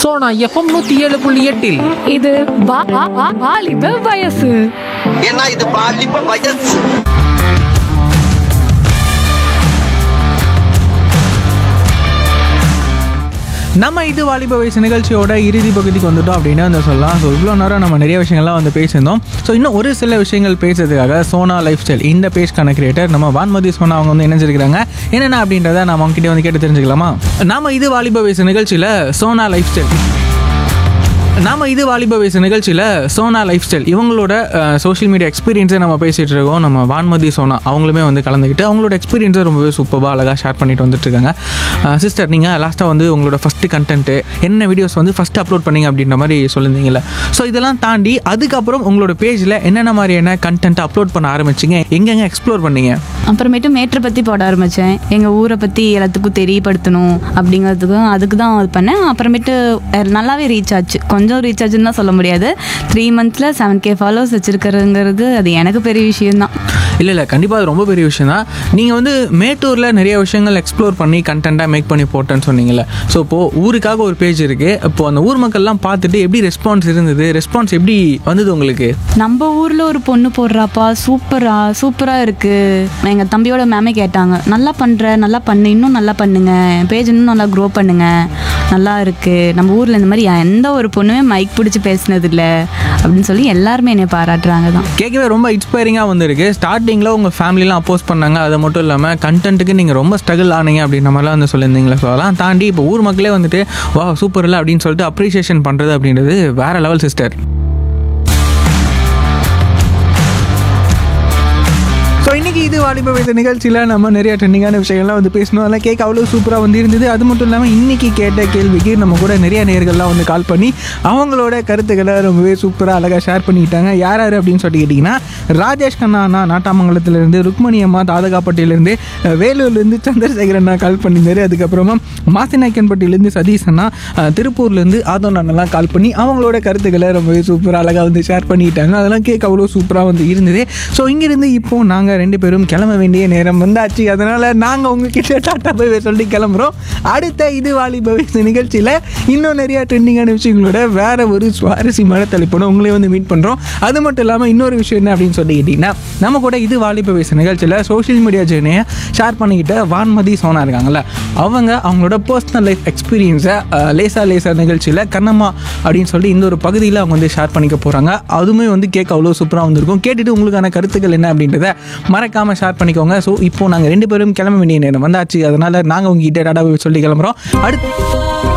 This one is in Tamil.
சோனா எஃப்எம் நூத்தி ஏழு புள்ளி எட்டில் இது வா- வா- வா- வாலிப வயசு ஏன்னா இது பாலிப்ப வயசு நம்ம இது வாலிப வயசு நிகழ்ச்சியோட இறுதி பகுதிக்கு வந்துட்டோம் அப்படின்னு வந்து சொல்லலாம் ஸோ இவ்வளோ நேரம் நம்ம நிறைய விஷயங்கள்லாம் வந்து பேசியிருந்தோம் ஸோ இன்னும் ஒரு சில விஷயங்கள் பேசுறதுக்காக சோனா லைஃப் ஸ்டைல் இந்த பேஜ்க்கான கிரியேட்டர் நம்ம வான்மதி சோனா அவங்க வந்து இணைஞ்சிருக்கிறாங்க என்னென்ன அப்படின்றத நம்ம அவங்க கிட்டே வந்து கேட்டு தெரிஞ்சுக்கலாமா நாம இது வாலிப வயசு நிகழ்ச்சியில் சோனா லைஃப் ஸ்டைல் நாம இது வாலிப வயசு நிகழ்ச்சியில் சோனா லைஃப் ஸ்டைல் இவங்களோட சோஷியல் மீடியா எக்ஸ்பீரியன்ஸை நம்ம பேசிகிட்டு இருக்கோம் நம்ம வான்மதி சோனா அவங்களுமே வந்து கலந்துக்கிட்டு அவங்களோட எக்ஸ்பீரியன்ஸை ரொம்பவே சூப்பராக அழகாக ஷேர் பண்ணிட்டு வந்துட்டு இருக்காங்க சிஸ்டர் நீங்கள் லாஸ்ட்டாக வந்து உங்களோட ஃபஸ்ட்டு கண்டென்ட்டு என்ன வீடியோஸ் வந்து ஃபஸ்ட்டு அப்லோட் பண்ணீங்க அப்படின்ற மாதிரி சொல்லியிருந்தீங்கல்ல ஸோ இதெல்லாம் தாண்டி அதுக்கப்புறம் உங்களோட பேஜில் என்னென்ன மாதிரியான கண்டென்ட் அப்லோட் பண்ண ஆரம்பிச்சிங்க எங்கெங்கே எக்ஸ்ப்ளோர் பண்ணீங்க அப்புறமேட்டு மேட்ரை பற்றி போட ஆரம்பித்தேன் எங்கள் ஊரை பற்றி எல்லாத்துக்கும் தெரியப்படுத்தணும் அப்படிங்கிறதுக்கும் அதுக்கு தான் இது பண்ணேன் அப்புறமேட்டு அஹ், நல்லாவே ரீச் ஆச்சு கொஞ்சம் ரீச் ஆச்சுன்னு தான் சொல்ல முடியாது த்ரீ மந்த்ஸில் செவன் கே ஃபாலோவர்ஸ் வச்சுருக்கிறதுங்கிறது அது எனக்கு பெரிய விஷயம்தான் இல்லை இல்லை கண்டிப்பாக அது ரொம்ப பெரிய விஷயம் தான் நீங்கள் வந்து மேட்டூரில் நிறைய விஷயங்கள் எக்ஸ்ப்ளோர் பண்ணி கண்டென்ட்டாக மேக் பண்ணி போட்டேன்னு சொன்னீங்கல்ல ஸோ இப்போது ஊருக்காக ஒரு பேஜ் இருக்குது இப்போது அந்த ஊர் மக்கள்லாம் பார்த்துட்டு எப்படி ரெஸ்பான்ஸ் இருந்தது ரெஸ்பான்ஸ் எப்படி வந்தது உங்களுக்கு நம்ம ஊரில் ஒரு பொண்ணு போடுறாப்பா சூப்பரா சூப்பராக இருக்குது எங்கள் தம்பியோட மேமே கேட்டாங்க நல்லா பண்ணுற நல்லா பண்ணு இன்னும் நல்லா பண்ணுங்க பேஜ் இன்னும் நல்லா க்ரோ பண்ணுங்க நல்லா இருக்குது நம்ம ஊரில் இந்த மாதிரி எந்த ஒரு பொண்ணுமே மைக் பிடிச்சி பேசினது இல்லை அப்படின்னு சொல்லி எல்லாருமே என்னை பாராட்டுறாங்க தான் கேட்கவே ரொம்ப இன்ஸ்பைரிங்காக வந்திருக்கு ஸ்டார்டிங்கில் உங்கள் ஃபேமிலிலாம் அப்போஸ் பண்ணாங்க அது மட்டும் இல்லாமல் கண்டென்ட்டுக்கு நீங்கள் ரொம்ப ஸ்ட்ரகிள் ஆனீங்க அப்படின்ற மாதிரிலாம் வந்து சொல்லியிருந்தீங்களா ஸோ அதெல்லாம் தாண்டி இப்போ ஊர் மக்களே வந்துட்டு வா சூப்பர் இல்லை அப்படின்னு சொல்லிட்டு அப்ரிஷியேஷன் பண்ணுறது அப்படின்றது வேற லெவல் சிஸ்டர் ஸோ இன்னைக்கு இது வாலிப வயது நிகழ்ச்சியில் நம்ம நிறைய ட்ரெண்டிங்கான விஷயங்கள்லாம் வந்து பேசணும் அதெல்லாம் கேட்க அவ்வளோ சூப்பராக வந்து இருந்தது அது மட்டும் இல்லாமல் இன்னைக்கு கேட்ட கேள்விக்கு நம்ம கூட நிறைய நேர்கள்லாம் வந்து கால் பண்ணி அவங்களோட கருத்துக்களை ரொம்பவே சூப்பராக அழகாக ஷேர் பண்ணிக்கிட்டாங்க யார் யார் அப்படின்னு சொல்லி கேட்டிங்கன்னா ராஜேஷ் கண்ணா அண்ணா நாட்டாமங்கலத்துலேருந்து ருக்மணி அம்மா தாதகாப்பட்டியிலேருந்து அஹ், வேலூர்லேருந்து சந்திரசேகர் அண்ணா கால் பண்ணியிருந்தாரு அதுக்கப்புறமா மாசிநாயக்கன்பட்டியிலேருந்து சதீஷ் அண்ணா அஹ், திருப்பூர்லேருந்து ஆதோன் அண்ணெல்லாம் கால் பண்ணி அவங்களோட கருத்துக்களை ரொம்பவே சூப்பராக அழகாக வந்து ஷேர் பண்ணிக்கிட்டாங்க அதெல்லாம் கேட்க அவ்வளோ சூப்பராக வந்து இருந்தது ஸோ இங்கிருந்து இப்போ நாங்கள் ரெண்டு பேரும் கிளம்ப வேண்டிய நேரம் வந்தாச்சு அதனால் நாங்கள் உங்ககிட்ட டாட்டா போய் சொல்லி கிளம்புறோம் அடுத்த இது வாலிப வயசு நிகழ்ச்சியில் இன்னும் நிறைய ட்ரெண்டிங்கான விஷயங்களோட வேற ஒரு சுவாரஸ்யமான தலைப்போட உங்களே வந்து மீட் பண்ணுறோம் அது மட்டும் இல்லாமல் இன்னொரு விஷயம் என்ன அப்படின்னு சொல்லிக்கிட்டிங்கன்னா நம்ம கூட இது வாலிப வயசு நிகழ்ச்சியில் சோஷியல் மீடியா ஜேர்னியை ஷேர் பண்ணிக்கிட்ட வான்மதி சோனா இருக்காங்கல்ல அவங்க அவங்களோட பர்சனல் லைஃப் எக்ஸ்பீரியன்ஸை லேசா லேசா நிகழ்ச்சியில் கண்ணம்மா அப்படின்னு சொல்லி இந்த ஒரு பகுதியில் அவங்க வந்து ஷேர் பண்ணிக்க போகிறாங்க அதுவுமே வந்து கேட்க அவ்வளோ சூப்பராக வந்திருக்கும் கேட்டுட்டு உங்களுக்கான கருத்துக்கள் என்ன அப்படின்றத மறக்காமல் ஷேர் பண்ணிக்கோங்க ஸோ இப்போ நாங்கள் ரெண்டு பேரும் கிளம்ப வேண்டிய நேரம் வந்தாச்சு அதனால் நாங்கள் உங்ககிட்ட டாடா போய் சொல்லி கிளம்புறோம் அடுத்து